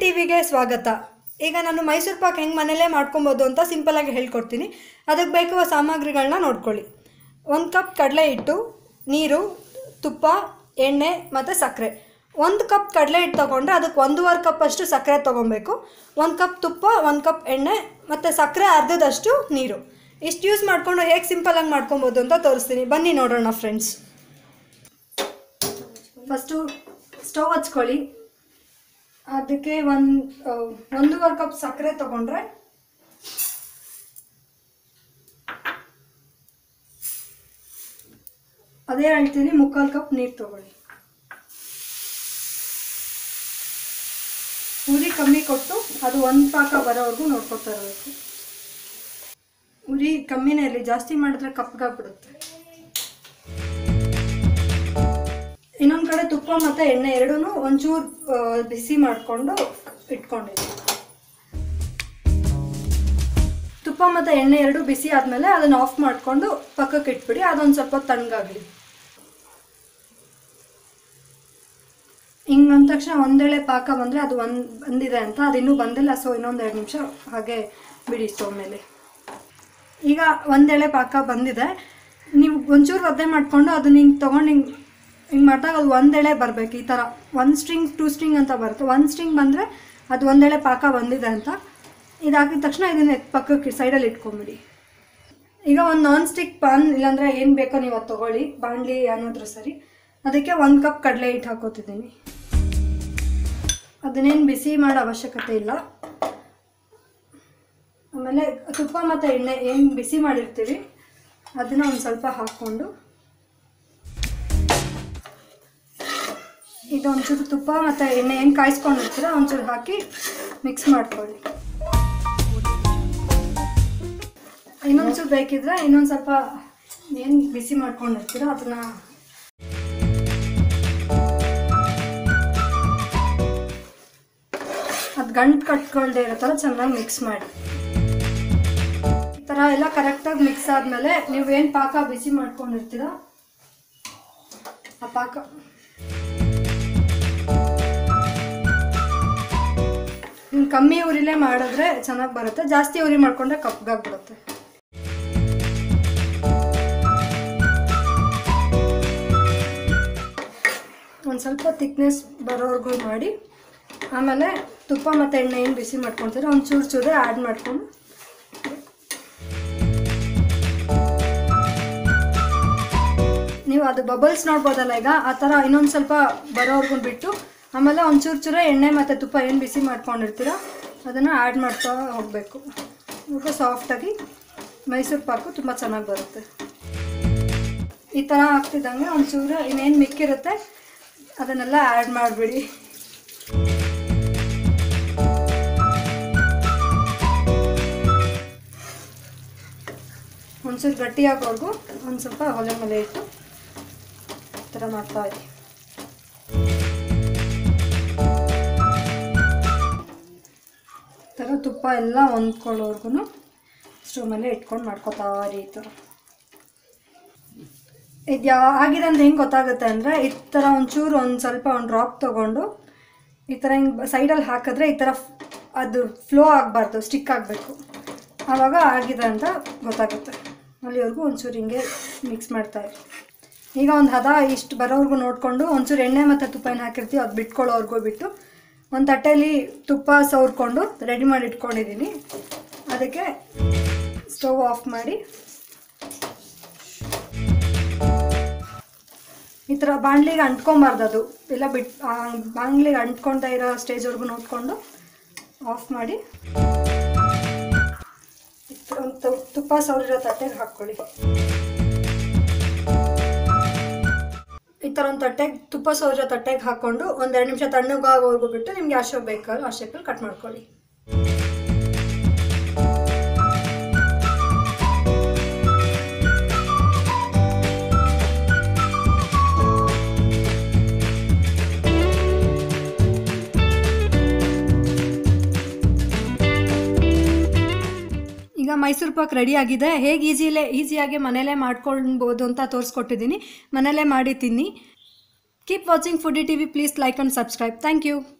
ಟಿವಿಗೆ ಸ್ವಾಗತ ಈಗ ನಾನು ಮೈಸೂರು ಪಾಕ್ ಹೆಂಗೆ ಮನೇಲೇ ಮಾಡ್ಕೊಬೋದು ಅಂತ ಸಿಂಪಲಾಗಿ ಹೇಳ್ಕೊಡ್ತೀನಿ ಅದಕ್ಕೆ ಬೇಕಾಗುವ ಸಾಮಗ್ರಿಗಳನ್ನ ನೋಡ್ಕೊಳ್ಳಿ ಒಂದು ಕಪ್ ಕಡಲೆ ಹಿಟ್ಟು ನೀರು ತುಪ್ಪ ಎಣ್ಣೆ ಮತ್ತು ಸಕ್ಕರೆ ಒಂದು ಕಪ್ ಕಡಲೆ ಹಿಟ್ಟು ತೊಗೊಂಡ್ರೆ ಅದಕ್ಕೆ ಒಂದೂವರೆ ಕಪ್ ಅಷ್ಟು ಸಕ್ಕರೆ ತೊಗೊಬೇಕು ಒಂದು ಕಪ್ ತುಪ್ಪ ಒಂದು ಕಪ್ ಎಣ್ಣೆ ಮತ್ತು ಸಕ್ಕರೆ ಅರ್ಧದಷ್ಟು ನೀರು ಇಷ್ಟು ಯೂಸ್ ಮಾಡಿಕೊಂಡು ಹೇಗೆ ಸಿಂಪಲಾಗಿ ಮಾಡ್ಕೊಬೋದು ಅಂತ ತೋರಿಸ್ತೀನಿ ಬನ್ನಿ ನೋಡೋಣ ಫ್ರೆಂಡ್ಸ್ ಫಸ್ಟು ಸ್ಟವ್ ಹಚ್ಕೊಳ್ಳಿ ಅದಕ್ಕೆ ಒಂದು ಒಂದೂವರೆ ಕಪ್ ಸಕ್ಕರೆ ತಗೊಂಡ್ರೆ ಅದೇ ಹೇಳ್ತೀನಿ ಮುಕ್ಕಾಲು ಕಪ್ ನೀರು ತಗೊಳ್ಳಿ ಉರಿ ಕಮ್ಮಿ ಕೊಟ್ಟು ಅದು ಒಂದು ಪಾಕ ಬರೋವರೆಗೂ ನೋಡ್ಕೊತಾ ಇರಬೇಕು ಉರಿ ಕಮ್ಮಿನೇ ಇರಲಿ ಜಾಸ್ತಿ ಮಾಡಿದ್ರೆ ಕಪ್ಪಗಾಗ್ಬಿಡುತ್ತೆ ಇನ್ನೊಂದು ಕಡೆ ತುಪ್ಪ ಮತ್ತು ಎಣ್ಣೆ ಎರಡೂ ಒಂಚೂರು ಆ, ಬಿಸಿ ಮಾಡಿಕೊಂಡು ಇಟ್ಕೊಂಡಿದ್ದೀನಿ ತುಪ್ಪ ಮತ್ತು ಎಣ್ಣೆ ಎರಡು ಬಿಸಿ ಆದಮೇಲೆ ಅದನ್ನು ಆಫ್ ಮಾಡಿಕೊಂಡು ಪಕ್ಕಕ್ಕೆ ಇಟ್ಬಿಡಿ ಅದೊಂದು ಸ್ವಲ್ಪ ತಣ್ಣಗಾಗಲಿ ಹಿಂಗೆ ಅಂದ ತಕ್ಷಣ ಒಂದೇಳೆ ಪಾಕ ಬಂದರೆ ಅದು ಒಂದು ಬಂದಿದೆ ಅಂತ ಅದು ಇನ್ನೂ ಬಂದಿಲ್ಲ ಸೊ ಇನ್ನೊಂದು ಎರಡು ನಿಮಿಷ ಹಾಗೆ ಬಿಡಿ ಸ್ಟವ್ ಮೇಲೆ ಈಗ ಒಂದೇಳೆ ಪಾಕ ಬಂದಿದೆ ನೀವು ಒಂಚೂರು ಒದ್ದೆ ಮಾಡಿಕೊಂಡು ಅದನ್ನ ಹಿಂಗೆ ತೊಗೊಂಡು ಹಿಂಗೆ ಹಿಂಗೆ ಮಾಡಿದಾಗ ಅದು ಒಂದೆಳೆ ಬರಬೇಕು ಈ ಥರ ಒಂದು ಸ್ಟ್ರಿಂಗ್ ಟೂ ಸ್ಟ್ರಿಂಗ್ ಅಂತ ಬರುತ್ತೆ ಒಂದು ಸ್ಟ್ರಿಂಗ್ ಬಂದರೆ ಅದು ಒಂದೆಳೆ ಪಾಕ ಬಂದಿದೆ ಅಂತ ಇದಾಗಿದ ತಕ್ಷಣ ಇದನ್ನ ಎತ್ತ್ ಪಕ್ಕಕ್ಕೆ ಸೈಡಲ್ಲಿ ಇಟ್ಕೊಂಬಿಡಿ ಈಗ ಒಂದು ನಾನ್ ಸ್ಟಿಕ್ ಪಾನ್ ಇಲ್ಲಾಂದರೆ ಏನು ಬೇಕೋ ನೀವು ಅದು ತೊಗೊಳ್ಳಿ ಬಾಣಲಿ ಅನ್ನೋದ್ರ ಸರಿ ಅದಕ್ಕೆ ಒಂದು ಕಪ್ ಕಡಲೆ ಹಿಟ್ಟು ಹಾಕೋತಿದ್ದೀನಿ ಅದನ್ನೇನು ಬಿಸಿ ಮಾಡೋ ಅವಶ್ಯಕತೆ ಇಲ್ಲ ಆಮೇಲೆ ತುಪ್ಪ ಮತ್ತು ಎಣ್ಣೆ ಏನು ಬಿಸಿ ಮಾಡಿರ್ತೀವಿ ಅದನ್ನು ಒಂದು ಸ್ವಲ್ಪ ಹಾಕ್ಕೊಂಡು ಇದು ಒಂಚೂರು ತುಪ್ಪ ಮತ್ತು ಎಣ್ಣೆ ಏನು ಕಾಯಿಸ್ಕೊಂಡಿರ್ತೀರ ಒಂಚೂರು ಹಾಕಿ ಮಿಕ್ಸ್ ಮಾಡ್ಕೊಳ್ಳಿ ಇನ್ನೊಂಚೂರು ಬೇಕಿದ್ರೆ ಇನ್ನೊಂದು ಸ್ವಲ್ಪ ಏನು ಬಿಸಿ ಮಾಡ್ಕೊಂಡಿರ್ತೀರ ಅದನ್ನ ಅದು ಗಂಟು ಕಟ್ಕೊಳ್ದೆ ಇರೋ ಥರ ಚೆನ್ನಾಗಿ ಮಿಕ್ಸ್ ಮಾಡಿ ಈ ಥರ ಎಲ್ಲ ಕರೆಕ್ಟಾಗಿ ಮಿಕ್ಸ್ ಆದಮೇಲೆ ನೀವು ಏನು ಪಾಕ ಬಿಸಿ ಮಾಡ್ಕೊಂಡಿರ್ತೀರ ಆ ಪಾಕ ನೀವು ಕಮ್ಮಿ ಉರಿಲೇ ಮಾಡಿದ್ರೆ ಚೆನ್ನಾಗಿ ಬರುತ್ತೆ ಜಾಸ್ತಿ ಉರಿ ಮಾಡ್ಕೊಂಡ್ರೆ ಕಪ್ಪಗಾಗ್ಬಿಡುತ್ತೆ ಒಂದು ಸ್ವಲ್ಪ ತಿಕ್ನೆಸ್ ಬರೋವರೆಗೂ ಮಾಡಿ ಆಮೇಲೆ ತುಪ್ಪ ಮತ್ತು ಎಣ್ಣೆ ಏನು ಬಿಸಿ ಮಾಡ್ಕೊಳ್ತೀರ ಒಂದು ಚೂರು ಚೂರೇ ಆ್ಯಡ್ ಮಾಡ್ಕೊಂಡು ನೀವು ಅದು ಬಬಲ್ಸ್ ನೋಡ್ಬೋದಲ್ಲ ಈಗ ಆ ಥರ ಇನ್ನೊಂದು ಸ್ವಲ್ಪ ಬರೋವರೆಗೂ ಬಿಟ್ಟು ಆಮೇಲೆ ಒಂದು ಚೂರು ಚೂರೇ ಎಣ್ಣೆ ಮತ್ತು ತುಪ್ಪ ಏನು ಬಿಸಿ ಮಾಡ್ಕೊಂಡಿರ್ತೀರ ಅದನ್ನು ಆ್ಯಡ್ ಮಾಡ್ತಾ ಹೋಗಬೇಕು ಇವಾಗ ಸಾಫ್ಟಾಗಿ ಮೈಸೂರು ಪಾಕು ತುಂಬ ಚೆನ್ನಾಗಿ ಬರುತ್ತೆ ಈ ಥರ ಆಗ್ತಿದ್ದಂಗೆ ಒಂಚೂರು ಇನ್ನೇನು ಮಿಕ್ಕಿರುತ್ತೆ ಅದನ್ನೆಲ್ಲ ಆ್ಯಡ್ ಮಾಡಿಬಿಡಿ ಒಂಚೂರು ಗಟ್ಟಿಯಾಗೋವರೆಗೂ ಒಂದು ಸ್ವಲ್ಪ ಒಲೆ ಮೇಲೆ ಇಟ್ಟು ಈ ಥರ ಮಾಡ್ತಾ ಇರಿ ಈ ಥರ ತುಪ್ಪ ಎಲ್ಲ ಹೊಂದ್ಕೊಳ್ಳೋವರೆಗೂ ಸ್ಟವ್ ಮೇಲೆ ಇಟ್ಕೊಂಡು ಮಾಡ್ಕೊತಾ ಇರಿ ಈ ಥರ ಇದು ಯಾ ಆಗಿದೆ ಅಂತ ಹೆಂಗೆ ಗೊತ್ತಾಗುತ್ತೆ ಅಂದರೆ ಈ ಥರ ಒಂಚೂರು ಒಂದು ಸ್ವಲ್ಪ ಒಂದು ಡ್ರಾಪ್ ತೊಗೊಂಡು ಈ ಥರ ಹಿಂಗೆ ಸೈಡಲ್ಲಿ ಹಾಕಿದ್ರೆ ಈ ಥರ ಫ್- ಅದು ಫ್ಲೋ ಆಗಬಾರ್ದು ಸ್ಟಿಕ್ ಆಗಬೇಕು ಆವಾಗ ಆಗಿದೆ ಅಂತ ಗೊತ್ತಾಗುತ್ತೆ ಅಲ್ಲಿವರೆಗೂ ಒಂಚೂರು ಹಿಂಗೆ ಮಿಕ್ಸ್ ಮಾಡ್ತಾ ಇರಿ ಈಗ ಒಂದು ಹದ ಇಷ್ಟು ಬರೋವರೆಗೂ ನೋಡಿಕೊಂಡು ಒಂಚೂರು ಎಣ್ಣೆ ಮತ್ತು ತುಪ್ಪ ಏನು ಹಾಕಿರ್ತೀವಿ ಅದು ಬಿಟ್ಕೊಳ್ಳೋವರೆಗೂ ಬಿಟ್ಟು ಒಂದು ತಟ್ಟೆಯಲ್ಲಿ ತುಪ್ಪ ಸವರ್ಕೊಂಡು ರೆಡಿ ಮಾಡಿ ಇಟ್ಕೊಂಡಿದ್ದೀನಿ ಅದಕ್ಕೆ ಸ್ಟವ್ ಆಫ್ ಮಾಡಿ ಈ ಥರ ಬಾಣಲಿಗೆ ಅಂಟ್ಕೊಬಾರ್ದು ಅದು ಎಲ್ಲ ಬಿಟ್ಟು ಬಾಣಲಿಗೆ ಅಂಟ್ಕೊಳ್ತಾ ಇರೋ ಸ್ಟೇಜ್ವರೆಗೂ ನೋಡಿಕೊಂಡು ಆಫ್ ಮಾಡಿ ಒಂದು ತು- ತುಪ್ಪ ಸವರಿರೋ ತಟ್ಟೆಗೆ ಹಾಕ್ಕೊಳ್ಳಿ ಈ ಥರ ಒಂದು ತಟ್ಟೆಗೆ ತುಪ್ಪ ಸವರಿರೋ ತಟ್ಟೆಗೆ ಹಾಕ್ಕೊಂಡು ಒಂದೆರಡು ನಿಮಿಷ ತಣ್ಣಗಾಗೋವರೆಗೂ ಬಿಟ್ಟು ನಿಮ್ಗೆ ಯಾವ ಶೇಪ್ ಬೇಕಲ್ಲ ಆ ಶೇಪಲ್ಲಿ ಕಟ್ ಮಾಡ್ಕೊಳ್ಳಿ ಈಗ ಮೈಸೂರು ಪಾಕ್ ರೆಡಿ ಆಗಿದೆ ಹೇಗೆ ಈಸಿಲೇ ಈಸಿಯಾಗಿ ಮನೇಲೇ ಮಾಡ್ಕೊಳ್ಬೋದು ಅಂತ ತೋರಿಸ್ಕೊಟ್ಟಿದ್ದೀನಿ ಮನೇಲೇ ಮಾಡಿ ತಿನ್ನಿ keep watching foodie T V please like and subscribe thank you